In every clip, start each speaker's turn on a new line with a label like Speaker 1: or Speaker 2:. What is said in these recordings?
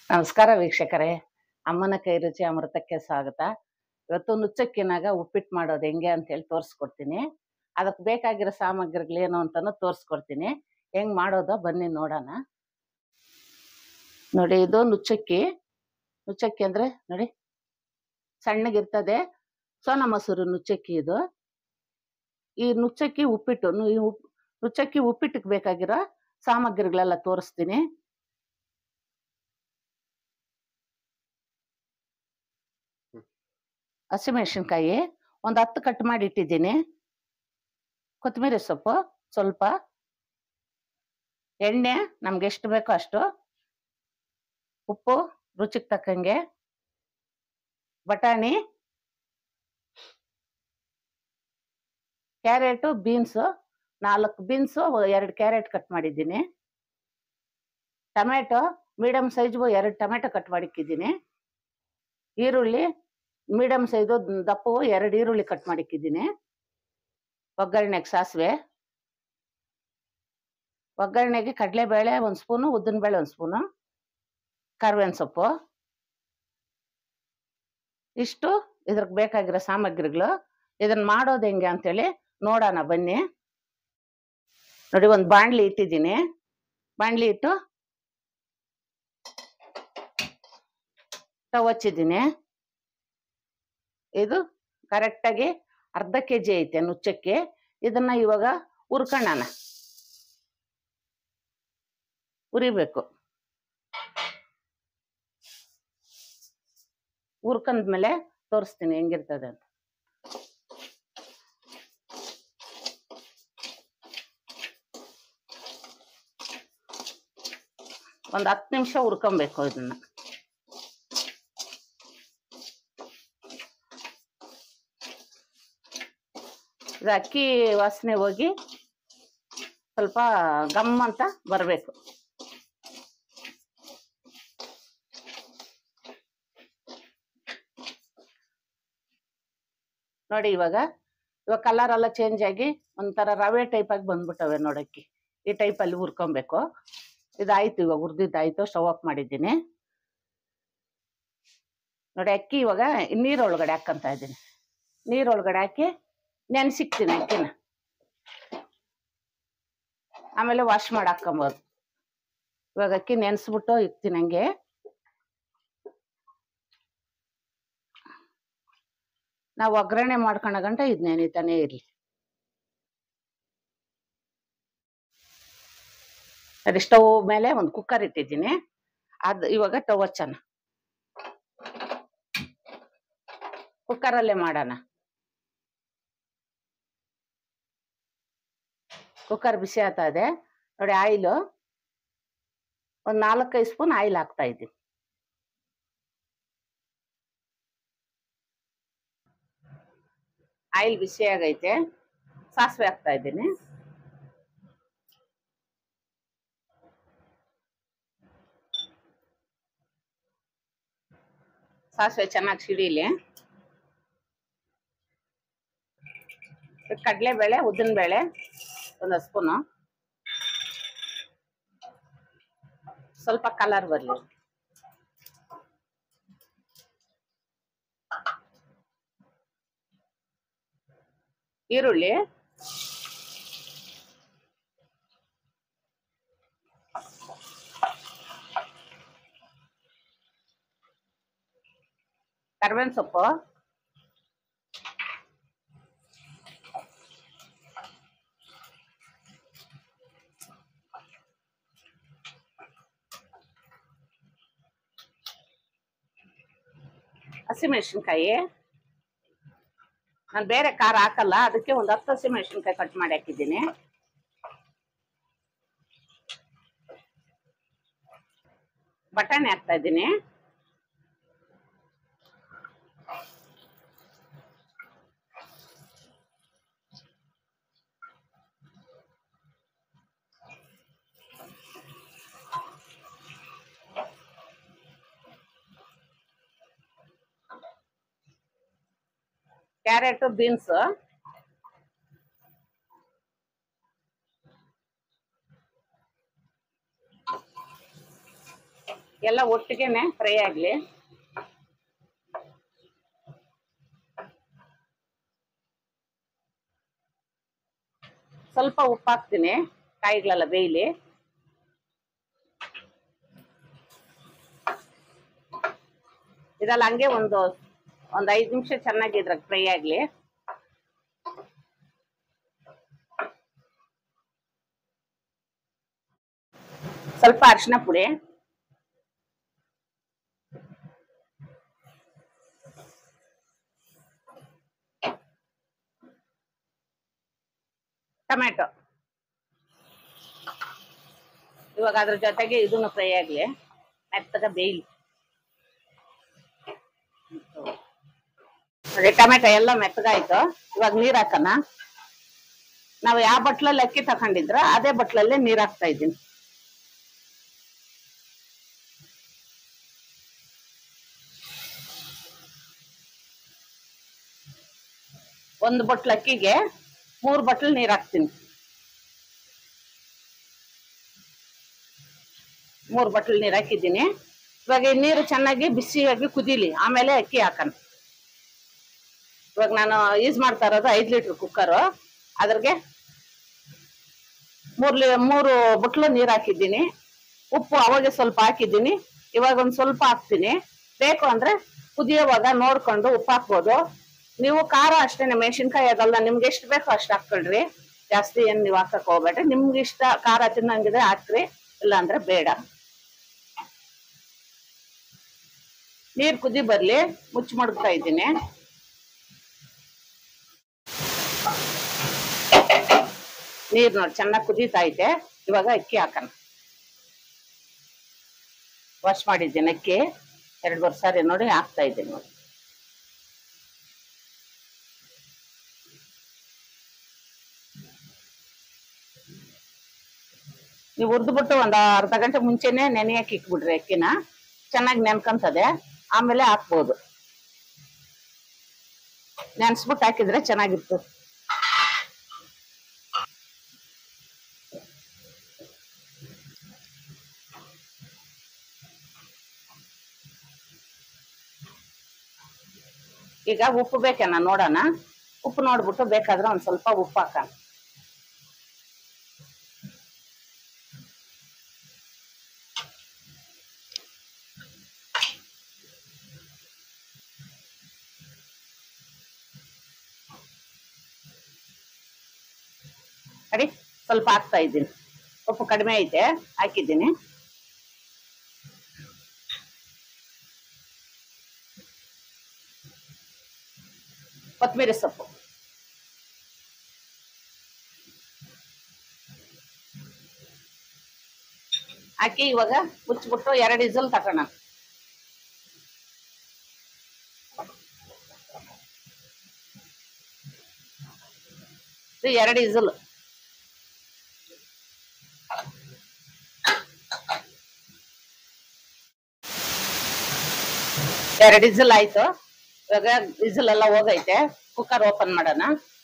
Speaker 1: ನಮಸ್ಕಾರ ವೀಕ್ಷಕರೇ ಅಮ್ಮನ ಕೈ ರುಚಿ ಅಮೃತಕ್ಕೆ ಸ್ವಾಗತ ಇವತ್ತು ನುಚ್ಚಕ್ಕಿನಾಗ ಉಪ್ಪಿಟ್ಟು ಮಾಡೋದು ಹೆಂಗೆ ಅಂತ ಹೇಳಿ ತೋರಿಸ್ಕೊಡ್ತೀನಿ ಅದಕ್ಕೆ ಬೇಕಾಗಿರೋ ಸಾಮಗ್ರಿಗಳು ಏನು ಅಂತಾನು ತೋರಿಸ್ಕೊಡ್ತೀನಿ ಹೆಂಗ್ ಮಾಡೋದು ಬನ್ನಿ ನೋಡೋಣ ನೋಡಿ ಇದು ನುಚ್ಚಕ್ಕಿ ನುಚ್ಚಕ್ಕಿ ಅಂದ್ರೆ ನೋಡಿ ಸಣ್ಣಗಿರ್ತದೆ ಸೋನ ಮಸೂರು ನುಚ್ಚಕ್ಕಿ ಇದು ಈ ನುಚ್ಚಕ್ಕಿ ಉಪ್ಪಿಟ್ಟು ನು- ಈ ಉಪ್- ನುಚ್ಚಕ್ಕಿ ಉಪ್ಪಿಟ್ಟಿಗೆ ಬೇಕಾಗಿರೋ ಸಾಮಗ್ರಿಗಳೆಲ್ಲ ತೋರಿಸ್ತೀನಿ ಹಸಿಮೆಣಸಿನ್ಕಾಯಿ ಒಂದು ಹತ್ತು ಕಟ್ ಮಾಡಿ ಇಟ್ಟಿದ್ದೀನಿ ಕೊತ್ತಂಬರಿ ಸೊಪ್ಪು ಸ್ವಲ್ಪ ಎಣ್ಣೆ ನಮ್ಗೆ ಎಷ್ಟು ಬೇಕೋ ಅಷ್ಟು ಉಪ್ಪು ರುಚಿಗೆ ತಕ್ಕಂಗೆ ಬಟಾಣಿ ಕ್ಯಾರೆಟು ಬೀನ್ಸು ನಾಲ್ಕು ಬೀನ್ಸು ಎರಡು ಕ್ಯಾರೆಟ್ ಕಟ್ ಮಾಡಿದ್ದೀನಿ ಟೊಮೆಟೊ ಮೀಡಿಯಮ್ ಸೈಜ್ಗೂ ಎರಡು ಟೊಮೆಟೊ ಕಟ್ ಮಾಡಿಕ್ಕಿದ್ದೀನಿ ಈರುಳ್ಳಿ ಮೀಡಿಯಮ್ ಸೈಜು ದಪ್ಪವು ಎರಡು ಈರುಳ್ಳಿ ಕಟ್ ಮಾಡಿಕ್ಕಿದ್ದೀನಿ ಒಗ್ಗರಣೆಗೆ ಸಾಸಿವೆ ಒಗ್ಗರಣೆಗೆ ಕಡಲೆಬೇಳೆ ಒಂದು ಸ್ಪೂನು ಉದ್ದಿನಬೇಳೆ ಒಂದು ಸ್ಪೂನು ಕರ್ಬೇವಿನ ಸೊಪ್ಪು ಇಷ್ಟು ಇದ್ರಿಗೆ ಬೇಕಾಗಿರೋ ಸಾಮಗ್ರಿಗಳು ಇದನ್ನ ಮಾಡೋದು ಹೆಂಗೆ ಅಂತೇಳಿ ನೋಡೋಣ ಬನ್ನಿ ನೋಡಿ ಒಂದು ಬಾಣಲಿ ಇಟ್ಟಿದ್ದೀನಿ ಬಾಣಲಿ ಇಟ್ಟು ಸ್ಟವ್ ಹಚ್ಚಿದ್ದೀನಿ ಇದು ಕರೆಕ್ಟಾಗಿ ಅರ್ಧ ಕೆ ಜಿ ಐತೆ ನುಚ್ಚಕ್ಕೆ ಇದನ್ನ ಇವಾಗ ಹುರ್ಕೊಳ್ಳೋಣ ಉರಿಬೇಕು ಹುರ್ಕೊಂಡ್ಮೇಲೆ ತೋರಿಸ್ತೀನಿ ಹೆಂಗಿರ್ತದೆ ಅಂತ ಒಂದು ಹತ್ತು ನಿಮಿಷ ಹುರ್ಕೊಬೇಕು ಇದನ್ನ ಇದು ಅಕ್ಕಿ ವಾಸನೆ ಹೋಗಿ ಸ್ವಲ್ಪ ಗಮ್ ಅಂತ ಬರಬೇಕು ನೋಡಿ ಇವಾಗ ಇವಾಗ ಕಲರ್ ಎಲ್ಲ ಚೇಂಜ್ ಆಗಿ ಒಂಥರ ರವೆ ಟೈಪ್ ಆಗಿ ಬಂದ್ಬಿಟ್ಟವೆ ನೋಡಕ್ಕಿ ಈ ಟೈಪ್ ಅಲ್ಲಿ ಹುರ್ಕೊಬೇಕು ಇದಾಯ್ತು ಇವಾಗ ಹುರ್ದಿದ್ದಾಯ್ತು ಸ್ಟವ್ ಆಫ್ ಮಾಡಿದ್ದೀನಿ ನೋಡಿ ಅಕ್ಕಿ ಇವಾಗ ನೀರೊಳಗಡೆ ಹಾಕ್ಕಂತ ಇದ್ದೀನಿ ನೀರೊಳಗಡೆ ಹಾಕಿ ನೆನ್ಸಿಕ್ತೀನಿ ಅಕ್ಕಿನ ಆಮೇಲೆ ವಾಶ್ ಮಾಡಿ ಹಾಕ್ಕೊಬೋದು ಇವಾಗ ಅಕ್ಕಿ ನೆನ್ಸ್ಬಿಟ್ಟು ಇಕ್ತೀನಿ ಹಂಗೆ ನಾವು ಒಗ್ಗರಣೆ ಮಾಡ್ಕೊಳ ಗಂಟ ಇದು ನೆನಿತಾನೆ ಇರ್ಲಿ ಅದು ಸ್ಟವ್ ಮೇಲೆ ಒಂದು ಕುಕ್ಕರ್ ಇಟ್ಟಿದ್ದೀನಿ ಅದು ಇವಾಗ ಸ್ಟವ್ ಹಚ್ಚೋಣ ಕುಕ್ಕರಲ್ಲೇ ಮಾಡೋಣ ಕುಕ್ಕರ್ ಬಿಸಿ ಆಗ್ತಾ ಇದೆ ನೋಡಿ ಆಯಿಲು ಒಂದು ನಾಲ್ಕೈದು ಸ್ಪೂನ್ ಆಯಿಲ್ ಹಾಕ್ತಾ ಇದ್ದೀನಿ ಆಯಿಲ್ ಬಿಸಿ ಆಗೈತೆ ಸಾಸಿವೆ ಹಾಕ್ತಾ ಇದ್ದೀನಿ ಸಾಸಿವೆ ಚೆನ್ನಾಗಿ ಸಿಡಿಲಿ ಕಡಲೆಬೇಳೆ ಉದ್ದಿನಬೇಳೆ ಒಂದು ಸ್ಪೂನು ಸ್ವಲ್ಪ ಕಲರ್ ಬರಲಿ ಈರುಳ್ಳಿ ಕರ್ಬೇವಿನ ಸೊಪ್ಪು ಹಸಿಮೆಣಸಿನ್ಕಾಯಿ ನಾನು ಬೇರೆ ಖಾರ ಹಾಕಲ್ಲ ಅದಕ್ಕೆ ಒಂದು ಹತ್ತು ಹಸಿಮೆಣಸಿನ್ಕಾಯಿ ಕಟ್ ಮಾಡಿ ಹಾಕಿದ್ದೀನಿ ಬಟಾಣಿ ಹಾಕ್ತಾ ಇದ್ದೀನಿ ಕ್ಯಾರೆಟ್ ಬೀನ್ಸ್ ಎಲ್ಲ ಒಟ್ಟಿಗೆನೆ ಫ್ರೈ ಆಗ್ಲಿ ಸ್ವಲ್ಪ ಉಪ್ಪು ಹಾಕ್ತೀನಿ ಕಾಯಿಗಳೆಲ್ಲ ಬೇಯಲಿ ಇದೆಲ್ಲ ಹಂಗೆ ಒಂದು ಒಂದ್ ಐದ್ ನಿಮಿಷ ಚೆನ್ನಾಗಿ ಇದ್ರಾಗ ಫ್ರೈ ಆಗ್ಲಿ ಸ್ವಲ್ಪ ಅರಿಶಿನ ಪುಡಿ ಟೊಮೆಟೊ ಇವಾಗ ಅದ್ರ ಜೊತೆಗೆ ಇದನ್ನು ಫ್ರೈ ಆಗ್ಲಿ ಮೆತ್ತಗ ಬೇಯ್ಲಿ ನೋಡಿ ಟೊಮೆಟೊ ಎಲ್ಲ ಮೆತ್ತಗಾಯ್ತು ಇವಾಗ ನೀರ್ ಹಾಕಣ ನಾವು ಯಾವ ಬಟ್ಲಲ್ಲಿ ಅಕ್ಕಿ ತಕೊಂಡಿದ್ರ ಅದೇ ಬಟ್ಲಲ್ಲೇ ನೀರ್ ಹಾಕ್ತಾ ಇದ್ದೀನಿ ಒಂದು ಬಟ್ಲು ಅಕ್ಕಿಗೆ ಮೂರ್ ಬಟ್ಲು ನೀರ್ ಹಾಕ್ತೀನಿ ಮೂರ್ ಬಟ್ಲು ನೀರ್ ಹಾಕಿದ್ದೀನಿ ಇವಾಗ ಈ ನೀರು ಚೆನ್ನಾಗಿ ಬಿಸಿಯಾಗಿ ಕುದೀಲಿ ಆಮೇಲೆ ಅಕ್ಕಿ ಹಾಕೋಣ ಇವಾಗ ನಾನು ಯೂಸ್ ಮಾಡ್ತಾ ಇರೋದು ಐದ್ ಲೀಟರ್ ಕುಕ್ಕರು ಅದ್ರಿಗೆ ಮೂರ್ ಲೀ ಮೂರು ಬಟ್ಲು ನೀರ್ ಹಾಕಿದ್ದೀನಿ ಉಪ್ಪು ಅವಾಗೆ ಸ್ವಲ್ಪ ಹಾಕಿದ್ದೀನಿ ಇವಾಗ ಒಂದ್ ಸ್ವಲ್ಪ ಹಾಕ್ತೀನಿ ಬೇಕು ಅಂದ್ರೆ ಕುದಿಯೋವಾಗ ನೋಡ್ಕೊಂಡು ಉಪ್ಪು ಹಾಕ್ಬೋದು ನೀವು ಖಾರ ಅಷ್ಟೇನೆ ಮೆಣಸಿನ್ಕಾಯಿ ಅದಲ್ಲ ನಿಮ್ಗೆ ಎಷ್ಟು ಬೇಕೋ ಅಷ್ಟು ಹಾಕೊಳ್ರಿ ಜಾಸ್ತಿ ಏನ್ ನೀವು ಹಾಕಕ್ ಹೋಗ್ಬೇಡ್ರಿ ನಿಮ್ಗೆ ಇಷ್ಟ ಖಾರ ತಿನ್ನಂಗಿದ್ರೆ ಹಾಕ್ರಿ ಇಲ್ಲ ಅಂದ್ರೆ ಬೇಡ ನೀರ್ ಕುದಿ ಬರ್ಲಿ ಮುಚ್ಚಿ ಮಡಗ್ತಾ ಇದ್ದೀನಿ ನೀರ್ ನೋಡಿ ಚೆನ್ನಾಗಿ ಕುದೀತಾ ಐತೆ ಇವಾಗ ಅಕ್ಕಿ ಹಾಕೋಣ ವಾಶ್ ಮಾಡಿದ್ದೀನಿ ಅಕ್ಕಿ ಎರಡು ಮೂರು ಸಾರಿ ನೋಡಿ ಹಾಕ್ತಾ ಇದ್ದೀನಿ ನೋಡಿ ನೀವು ಹುರಿದ್ಬಿಟ್ಟು ಒಂದು ಅರ್ಧ ಗಂಟೆ ಮುಂಚೆನೆ ನೆನೆಯಕ್ಕೆ ಇಕ್ಬಿಡ್ರಿ ಅಕ್ಕಿನ ಚೆನ್ನಾಗಿ ನೆನ್ಕಂತದೆ ಆಮೇಲೆ ಹಾಕ್ಬೋದು ನೆನ್ಸ್ಬಿಟ್ಟು ಹಾಕಿದ್ರೆ ಚೆನ್ನಾಗಿರ್ತದೆ ಈಗ ಉಪ್ಪು ಬೇಕೇನ ನೋಡೋಣ ಉಪ್ಪು ನೋಡ್ಬಿಟ್ಟು ಬೇಕಾದ್ರೆ ಒಂದ್ ಸ್ವಲ್ಪ ಉಪ್ಪು ಹಾಕೋಣ ಅಡಿ ಸ್ವಲ್ಪ ಹಾಕ್ತಾ ಇದ್ದೀನಿ ಉಪ್ಪು ಕಡಿಮೆ ಐತೆ ಹಾಕಿದ್ದೀನಿ ಕೊತ್ತಂಬರಿ ಸೊಪ್ಪು ಹಾಕಿ ಇವಾಗ ಮುಚ್ಚಿಬಿಟ್ಟು ಎರಡು ಇಸಲ್ ತಗೋಣ ಇದು ಎರಡು ಇಸಲ್ ಎರಡು ಇಸಲ್ ಆಯ್ತು ಇವಾಗ ವಿಸಿಲ್ ಎಲ್ಲ ಹೋಗೈತೆ ಕುಕ್ಕರ್ ಓಪನ್ ಮಾಡೋಣ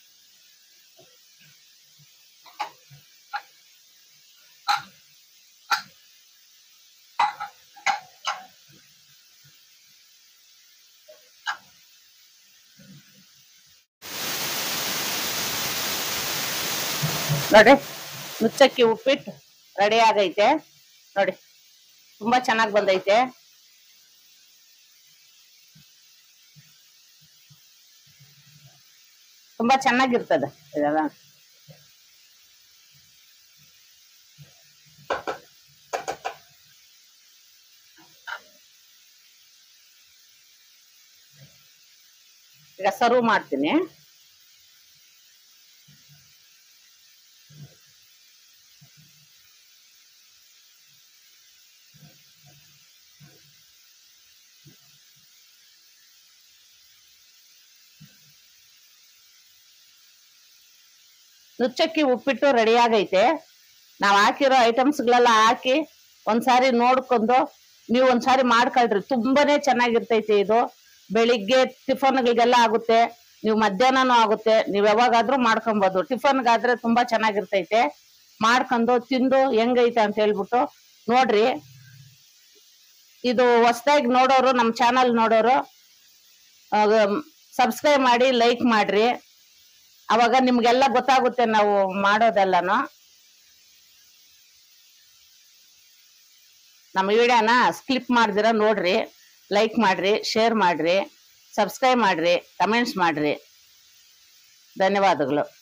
Speaker 1: ನೋಡಿ ನುಚ್ಚಕ್ಕಿ ಉಪ್ಪಿಟ್ಟು ರೆಡಿ ಆಗೈತೆ ನೋಡಿ ತುಂಬಾ ಚೆನ್ನಾಗಿ ಬಂದೈತೆ ತುಂಬಾ ಚೆನ್ನಾಗಿರ್ತದೆ ಇದೆಲ್ಲ ಈಗ ಸರ್ವ್ ಮಾಡ್ತೀನಿ ನುಚ್ಚಕ್ಕಿ ಉಪ್ಪಿಟ್ಟು ರೆಡಿ ಆಗೈತೆ ನಾವ್ ಹಾಕಿರೋ ಐಟಮ್ಸ್ಗಳೆಲ್ಲ ಹಾಕಿ ಒಂದ್ಸಾರಿ ನೋಡ್ಕೊಂಡು ನೀವು ಒಂದ್ಸಾರಿ ಮಾಡ್ಕೊಳ್ರಿ ತುಂಬಾನೇ ಚೆನ್ನಾಗಿರ್ತೈತೆ ಇದು ಬೆಳಿಗ್ಗೆ ಟಿಫನ್ಗಳಿಗೆಲ್ಲ ಆಗುತ್ತೆ ನೀವು ಮಧ್ಯಾಹ್ನನೂ ಆಗುತ್ತೆ ನೀವ್ ಯಾವಾಗಾದ್ರೂ ಮಾಡ್ಕೊಬೋದು ಟಿಫನ್ಗಾದ್ರೆ ತುಂಬಾ ಚೆನ್ನಾಗಿರ್ತೈತೆ ಮಾಡ್ಕೊಂಡು ತಿಂದು ಹೆಂಗೈತೆ ಅಂತ ಹೇಳ್ಬಿಟ್ಟು ನೋಡ್ರಿ ಇದು ಹೊಸದಾಗಿ ನೋಡೋರು ನಮ್ಮ ಚಾನಲ್ ನೋಡೋರು ಸಬ್ಸ್ಕ್ರೈಬ್ ಮಾಡಿ ಲೈಕ್ ಮಾಡ್ರಿ ಅವಾಗ ನಿಮ್ಗೆಲ್ಲ ಗೊತ್ತಾಗುತ್ತೆ ನಾವು ಮಾಡೋದೆಲ್ಲನು ನಮ್ಮ ವಿಡಿಯೋನ ಸ್ಕಿಪ್ ಮಾಡ್ದಿರ ನೋಡ್ರಿ ಲೈಕ್ ಮಾಡ್ರಿ ಶೇರ್ ಮಾಡ್ರಿ ಸಬ್ಸ್ಕ್ರೈಬ್ ಮಾಡ್ರಿ ಕಮೆಂಟ್ಸ್ ಮಾಡ್ರಿ ಧನ್ಯವಾದಗಳು